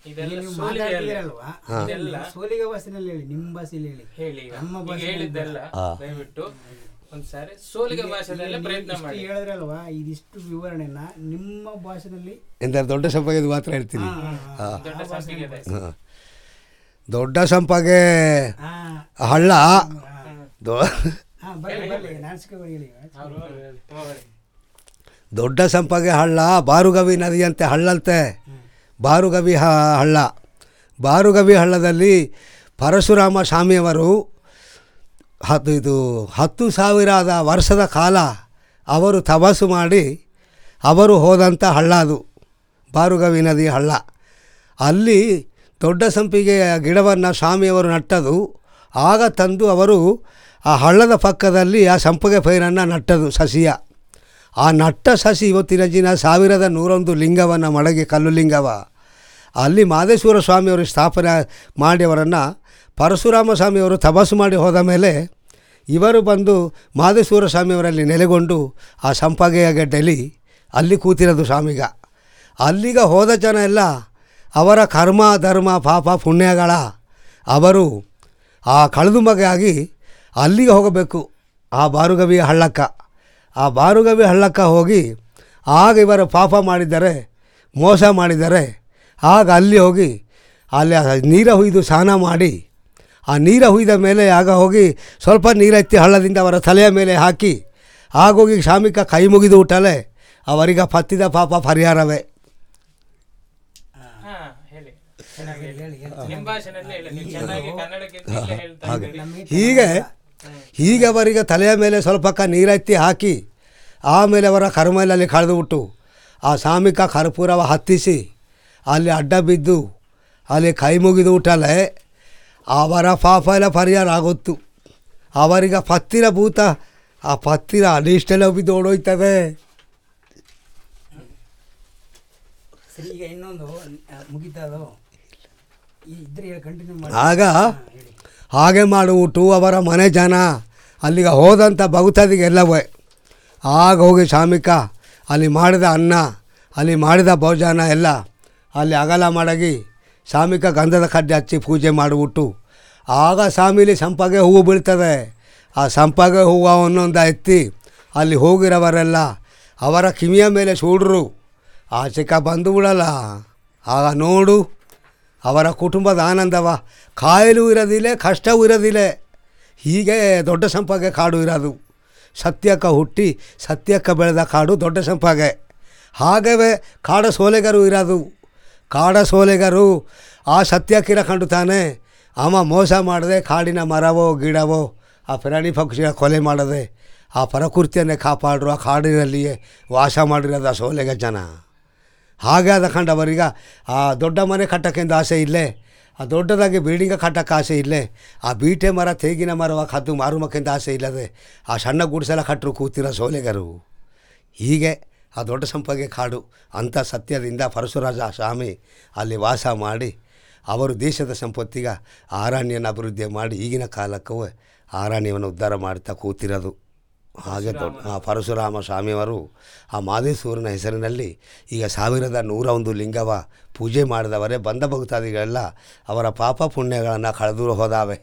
ಇದೆಲ್ಲ ನೀವು ಸೋಲಿಗೆ ಅಲ್ಲ. ಮಾತಾಡ್ತಿರಲ್ವಾ ಇದೆಲ್ಲ ಸೋಲಿಗ ಭಾಷೆನಲ್ಲಿ ಹೇಳಿ ನಿಮ್ಮ ಭಾಷೆಯಲ್ಲಿ ಹೇಳಿ ಹೇಳಿ ಈಗ. ನಮ್ಮ ಈಗ ಭಾಷೆಯಲ್ಲಿ ಹೇಳಿದ್ದೆಲ್ಲ ದಯವಿಟ್ಟು ಒಂದ್ಸಾರಿ ಸೋಲಿಗೆ ಭಾಷೆದಲ್ಲೇ ಪ್ರಯತ್ನ ಇಷ್ಟು ಮಾಡಿ ಹೇಳಿದ್ರಲ್ವಾ ಇದಿಷ್ಟು ವಿವರಣೆನ ನಿಮ್ಮ ಭಾಷೆನಲ್ಲಿ ಎಂತ ದೊಡ್ಡ ಸಂಪಗೆ ಮಾತ್ರ ಹೇಳ್ತೀನಿ ಹಾ, ದೊಡ್ಡ ಸಂಪಿಗೆ ಇದೆ. ಹಾ. ದೊಡ್ಡ ಸಂಪಗೆ ಹಾ, ಹಳ್ಳ ಹಾ. ದೊ- ಹಾ, ಬರ್ಲಿ ಬರ್ಲಿ ನಾಚಿಕೆ ಹೇಳಿ ಅವ್ರು ಹೋಗ್ಲಿ. ದೊಡ್ಡ ಸಂಪಗೆ ಹಳ್ಳ ಬಾರುಗವಿ ನದಿಯಂತೆ ಹಳ್ಳಂತೆ ಬಾರುಗವಿ ಹ- ಹಳ್ಳ ಬಾರುಗವಿ ಹಳ್ಳದಲ್ಲಿ ಪರಶುರಾಮ ಸ್ವಾಮಿಯವರು ಹತ್ತು ಇದು ಹತ್ತು ಸಾವಿರದ ವರ್ಷದ ಕಾಲ ಅವರು ತಪಸ್ಸು ಮಾಡಿ ಅವರು ಹೋದಂಥ ಹಳ್ಳ ಅದು ಬಾರುಗವಿ ನದಿ ಹಳ್ಳ ಅಲ್ಲಿ ದೊಡ್ಡ ಸಂಪಿಗೆಯ ಗಿಡವನ್ನು ಸ್ವಾಮಿಯವರು ನಟ್ಟದು ಆಗ ತಂದು ಅವರು ಆ ಹಳ್ಳದ ಪಕ್ಕದಲ್ಲಿ ಆ ಸಂಪಿಗೆ ಪೈರನ್ನು ನಟ್ಟದು ಸಸಿಯ ಆ ನಟ್ಟ ಸಸಿ ಇವತ್ತಿನ ದಿನ ಸಾವಿರದ ನೂರೊಂದು ಲಿಂಗವನ್ನು ಮಡಗಿ ಕಲ್ಲು ಲಿಂಗವ ಅಲ್ಲಿ ಮಾದೇಶ್ವರ ಸ್ವಾಮಿಯವರು ಸ್ಥಾಪನೆ ಮಾಡಿ ಅವರನ್ನು ಪರಶುರಾಮ ಸ್ವಾಮಿಯವರು ತಪಸ್ಸು ಮಾಡಿ ಹೋದ ಮೇಲೆ ಇವರು ಬಂದು ಮಾದೇಶ್ವರ ಸ್ವಾಮಿಯವರಲ್ಲಿ ನೆಲೆಗೊಂಡು ಆ ಸಂಪಗೆಯ ಗೆಡ್ಡೆಲಿ ಅಲ್ಲಿ ಕೂತಿರೋದು ಸ್ವಾಮಿಗ ಅಲ್ಲಿಗ ಹೋದ ಜನ ಎಲ್ಲ ಅವರ ಕರ್ಮ ಧರ್ಮ ಪಾಪ ಪುಣ್ಯಗಳ ಅವರು ಆ ಕಳೆದುಂಬಗೆ ಆಗಿ ಅಲ್ಲಿಗೆ ಹೋಗಬೇಕು ಆ ಬಾರುಗವಿಯ ಹಳ್ಳಕ್ಕ ಆ ಬಾರುಗವಿ ಹಳ್ಳಕ್ಕ ಹೋಗಿ ಆಗ ಇವರು ಪಾಪ ಮಾಡಿದ್ದಾರೆ ಮೋಸ ಮಾಡಿದ್ದಾರೆ ಆಗ ಅಲ್ಲಿ ಹೋಗಿ ಅಲ್ಲಿ ಆ ನೀರ ಹುಯ್ದು ಸ್ನಾನ ಮಾಡಿ ಆ ನೀರ ಹುಯ್ದ ಮೇಲೆ ಆಗ ಹೋಗಿ ಸ್ವಲ್ಪ ನೀರೆತ್ತಿ ಹಳ್ಳದಿಂದ ಅವರ ತಲೆಯ ಮೇಲೆ ಹಾಕಿ ಆಗೋಗಿ ಶಾಮಿಕ ಕೈ ಮುಗಿದು ಊಟಲೆ ಅವರಿಗೆ ಪತ್ತಿದ ಪಾಪ ಪರಿಹಾರವೇ ಹಾ ಹೇಳಿ ಚೆನ್ನಾಗಿ ಹೇಳಿ. ಹೇಳಿ ಹೇಳಿ ನಿಮ್ಮ ಭಾಷೆನಲ್ಲೇ ಹೇಳಿ ನೀವು ಚೆನ್ನಾಗಿ ಕನ್ನಡಕ್ಕಿಂತ ಇಲ್ಲೇ ಹೇಳ್ತಾ ಇದ್ದೀರಿ. ಹೀಗೆ ಹೀಗೆ ಅವರಿಗೆ ತಲೆಯ ಮೇಲೆ ಸ್ವಲ್ಪಕ್ಕ ನೀರೆತ್ತಿ ಹಾಕಿ ಆಮೇಲೆ ಅವರ ಕರ್ಮಲಲ್ಲಿ ಕಳೆದುಬಿಟ್ಟು ಆ ಸಾಮಿಕ ಕರ್ಪೂರವ ಹತ್ತಿಸಿ ಅಲ್ಲಿ ಅಡ್ಡ ಬಿದ್ದು ಅಲ್ಲಿ ಕೈ ಮುಗಿದು ಊಟಲೆ ಅವರ ಪಾಪ ಎಲ್ಲ ಪರಿಹಾರ ಆಗೊತ್ತು ಅವರಿಗೆ ಪತ್ತಿರ ಭೂತ ಆ ಪತ್ತಿರ ಅಲ್ಲಿಷ್ಟೆಲ್ಲ ಬಿದ್ದು ಓಡೋಯ್ತವೆ ಸರಿ ಈಗ ಇನ್ನೊಂದು ಆ, ಮುಗೀತಾ ಅದು ಈ ಇದ್ರೆ ಕಂಟಿನ್ಯೂ ಮಾಡಿ ಆಗ ಹಾ, ಹೇಳಿ ಹಾಗೆ ಮಾಡುಬಿಟ್ಟು ಅವರ ಮನೆ ಜನ ಅಲ್ಲಿಗೆ ಹೋದಂಥ ಭಕ್ತದಿಗೆಲ್ಲವೇ ಆಗ ಹೋಗಿ ಶಾಮಿಕ ಅಲ್ಲಿ ಮಾಡಿದ ಅನ್ನ ಅಲ್ಲಿ ಮಾಡಿದ ಭೋಜನ ಎಲ್ಲ ಅಲ್ಲಿ ಅಗಲ ಮಾಡಗಿ ಶಾಮಿಕ ಗಂಧದ ಕಡ್ಡಿ ಹಚ್ಚಿ ಪೂಜೆ ಮಾಡಿಬಿಟ್ಟು ಆಗ ಸ್ವಾಮಿಲಿ ಸಂಪಗೆ ಹೂವು ಬೀಳ್ತದೆ ಆ ಸಂಪಗೆ ಹೂವು ಒಂದೊಂದು ಎತ್ತಿ ಅಲ್ಲಿ ಹೋಗಿರೋವರೆಲ್ಲ ಅವರ ಕಿವಿಯ ಮೇಲೆ ಸೂಡ್ರು ಆ ಚಿಕ್ಕ ಬಂದು ಬಿಡಲ್ಲ ಆಗ ನೋಡು ಅವರ ಕುಟುಂಬದ ಆನಂದವ ಕಾಯಲು ಇರೋದಿಲ್ಲ ಕಷ್ಟವೂ ಇರೋದಿಲ್ಲ ಹೀಗೆ ದೊಡ್ಡ ಸಂಪಗೆ ಕಾಡು ಇರೋದು ಸತ್ಯಕ್ಕ ಹುಟ್ಟಿ ಸತ್ಯಕ್ಕ ಬೆಳೆದ ಕಾಡು ದೊಡ್ಡ ಸಂಪಗೆ ಹಾಗವೇ ಕಾಡ ಸೋಲೆಗರು ಇರೋದು ಕಾಡ ಸೋಲೆಗರು ಆ ಸತ್ಯಕ್ಕಿರ ಕಂಡು ತಾನೆ ಅವ ಮೋಸ ಮಾಡದೆ ಕಾಡಿನ ಮರವೋ ಗಿಡವೋ ಆ ಪ್ರಾಣಿ ಪಕ್ಷಿಯ ಕೊಲೆ ಮಾಡದೆ ಆ ಪ್ರಕೃತಿಯನ್ನೇ ಕಾಪಾಡರು ಆ ಕಾಡಿನಲ್ಲಿಯೇ ವಾಸ ಮಾಡಿರೋದು ಆ ಸೋಲೆಗ ಜನ ಹಾಗೆ ಆದ ಕಂಡವರೀಗ ಆ ದೊಡ್ಡ ಮನೆ ಕಟ್ಟಕ್ಕೆಂದು ಆಸೆ ಇಲ್ಲೇ ಆ ದೊಡ್ಡದಾಗಿ ಬಿಲ್ಡಿಂಗ ಕಟ್ಟಕ್ಕೆ ಆಸೆ ಇಲ್ಲೇ ಆ ಬೀಟೆ ಮರ ತೇಗಿನ ಮರವ ಕದ್ದು ಮಾರುಮಕ್ಕೆಂದು ಆಸೆ ಇಲ್ಲದೆ ಆ ಸಣ್ಣ ಗುಡಿಸಲ ಕಟ್ಟರು ಕೂತಿರೋ ಸೋಲೆಗರು ಹೀಗೆ ಆ ದೊಡ್ಡ ಸಂಪಗೆ ಕಾಡು ಅಂಥ ಸತ್ಯದಿಂದ ಪರಶುರಾಜ ಸ್ವಾಮಿ ಅಲ್ಲಿ ವಾಸ ಮಾಡಿ ಅವರು ದೇಶದ ಸಂಪತ್ತಿಗ ಅರಣ್ಯನ ಅಭಿವೃದ್ಧಿ ಮಾಡಿ ಈಗಿನ ಕಾಲಕ್ಕೂ ಅರಣ್ಯವನ್ನು ಉದ್ಧಾರ ಮಾಡ್ತಾ ಕೂತಿರೋದು ಹಾಗೆ ದೊಡ್ಡ ಆ ಪರಶುರಾಮ ಸ್ವಾಮಿಯವರು ಆ ಮಾದೇಶ್ವರನ ಹೆಸರಿನಲ್ಲಿ ಈಗ ಸಾವಿರದ ನೂರ ಒಂದು ಲಿಂಗವ ಪೂಜೆ ಮಾಡಿದವರೇ ಬಂದ ಭಕ್ತಾದಿಗಳೆಲ್ಲ ಅವರ ಪಾಪ ಪುಣ್ಯಗಳನ್ನು ಕಳೆದು ಹೋದಾವೆ